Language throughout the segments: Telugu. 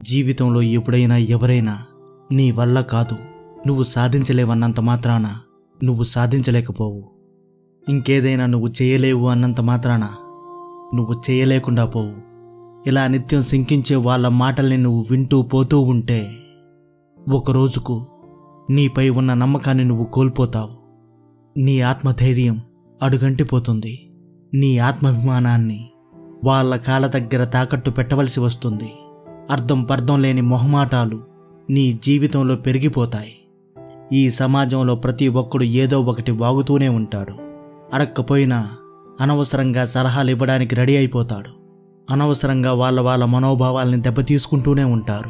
జీవితంలో ఎప్పుడైనా ఎవరైనా నీ వల్ల కాదు నువ్వు సాధించలేవన్నంత మాత్రాన నువ్వు సాధించలేకపోవు ఇంకేదైనా నువ్వు చేయలేవు అన్నంత మాత్రాన నువ్వు చేయలేకుండా పోవు ఇలా నిత్యం శంకించే వాళ్ళ మాటల్ని నువ్వు వింటూ పోతూ ఉంటే ఒక రోజుకు నీపై ఉన్న నమ్మకాన్ని నువ్వు కోల్పోతావు నీ ఆత్మధైర్యం అడుగంటిపోతుంది నీ ఆత్మాభిమానాన్ని వాళ్ళ కాళ్ళ దగ్గర తాకట్టు పెట్టవలసి వస్తుంది అర్థం పర్థం లేని మొహమాటాలు నీ జీవితంలో పెరిగిపోతాయి ఈ సమాజంలో ప్రతి ఒక్కడు ఏదో ఒకటి వాగుతూనే ఉంటాడు అడక్కపోయినా అనవసరంగా సలహాలు ఇవ్వడానికి రెడీ అయిపోతాడు అనవసరంగా వాళ్ళ వాళ్ళ మనోభావాల్ని దెబ్బతీసుకుంటూనే ఉంటారు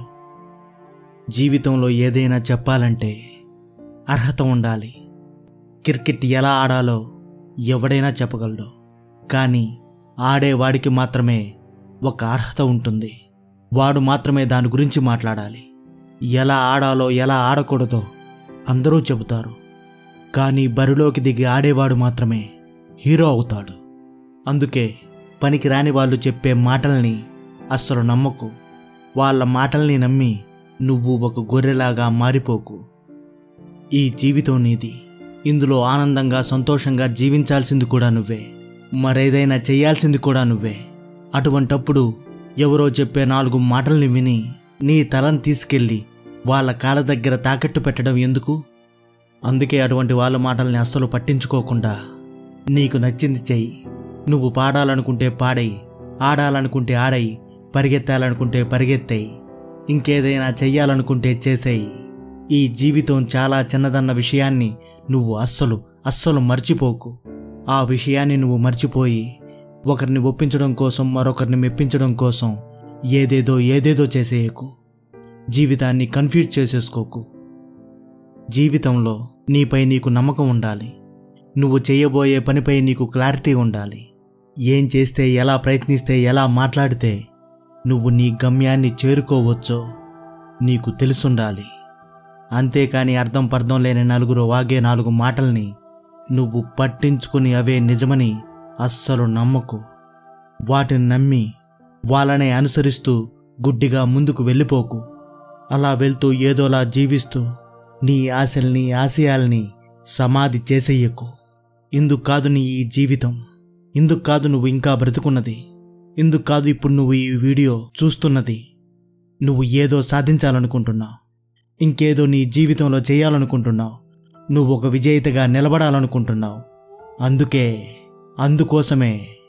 జీవితంలో ఏదైనా చెప్పాలంటే అర్హత ఉండాలి క్రికెట్ ఎలా ఆడాలో ఎవడైనా చెప్పగలడు కానీ ఆడేవాడికి మాత్రమే ఒక అర్హత ఉంటుంది వాడు మాత్రమే దాని గురించి మాట్లాడాలి ఎలా ఆడాలో ఎలా ఆడకూడదో అందరూ చెబుతారు కానీ బరిలోకి దిగి ఆడేవాడు మాత్రమే హీరో అవుతాడు అందుకే పనికి రాని వాళ్ళు చెప్పే మాటల్ని అస్సలు నమ్మకు వాళ్ళ మాటల్ని నమ్మి నువ్వు ఒక గొర్రెలాగా మారిపోకు ఈ జీవితం నీది ఇందులో ఆనందంగా సంతోషంగా జీవించాల్సింది కూడా నువ్వే మరేదైనా చేయాల్సింది కూడా నువ్వే అటువంటప్పుడు ఎవరో చెప్పే నాలుగు మాటల్ని విని నీ తలను తీసుకెళ్ళి వాళ్ళ కాళ్ళ దగ్గర తాకట్టు పెట్టడం ఎందుకు అందుకే అటువంటి వాళ్ళ మాటల్ని అస్సలు పట్టించుకోకుండా నీకు నచ్చింది చెయ్యి నువ్వు పాడాలనుకుంటే పాడయి ఆడాలనుకుంటే ఆడయి పరిగెత్తాలనుకుంటే పరిగెత్తేయి ఇంకేదైనా చెయ్యాలనుకుంటే చేసేయి ఈ జీవితం చాలా చిన్నదన్న విషయాన్ని నువ్వు అస్సలు అస్సలు మర్చిపోకు ఆ విషయాన్ని నువ్వు మర్చిపోయి ఒకరిని ఒప్పించడం కోసం మరొకరిని మెప్పించడం కోసం ఏదేదో ఏదేదో చేసేయకు జీవితాన్ని కన్ఫ్యూజ్ చేసేసుకోకు జీవితంలో నీపై నీకు నమ్మకం ఉండాలి నువ్వు చేయబోయే పనిపై నీకు క్లారిటీ ఉండాలి ఏం చేస్తే ఎలా ప్రయత్నిస్తే ఎలా మాట్లాడితే నువ్వు నీ గమ్యాన్ని చేరుకోవచ్చో నీకు తెలుసుండాలి అంతేకాని అర్థం పర్థం లేని నలుగురు వాగే నాలుగు మాటల్ని నువ్వు పట్టించుకుని అవే నిజమని అస్సలు నమ్మకు వాటిని నమ్మి వాళ్ళనే అనుసరిస్తూ గుడ్డిగా ముందుకు వెళ్ళిపోకు అలా వెళ్తూ ఏదోలా జీవిస్తూ నీ ఆశల్ని ఆశయాల్ని సమాధి చేసేయకు ఇందుకు కాదు నీ ఈ జీవితం ఇందుకు కాదు నువ్వు ఇంకా బ్రతుకున్నది ఇందుకు కాదు ఇప్పుడు నువ్వు ఈ వీడియో చూస్తున్నది నువ్వు ఏదో సాధించాలనుకుంటున్నావు ఇంకేదో నీ జీవితంలో చేయాలనుకుంటున్నావు నువ్వు ఒక విజేతగా నిలబడాలనుకుంటున్నావు అందుకే అందుకోసమే